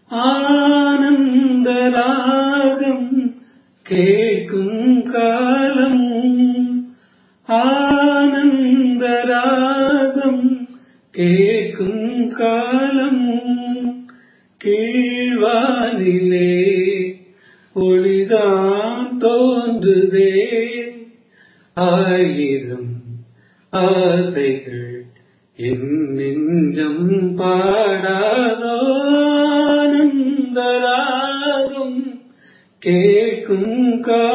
ஆனந்த ராகம் கேட்கும் காலம் ஆனந்த ராகம் கேட்கும் காலம் கீழ்வானிலே ஒளிதான் தோன்றுதே ஆயிரம் ஆசைகள் என் நெஞ்சம் பாடாதோ ஆனந்த ராகம் கேட்கும் கா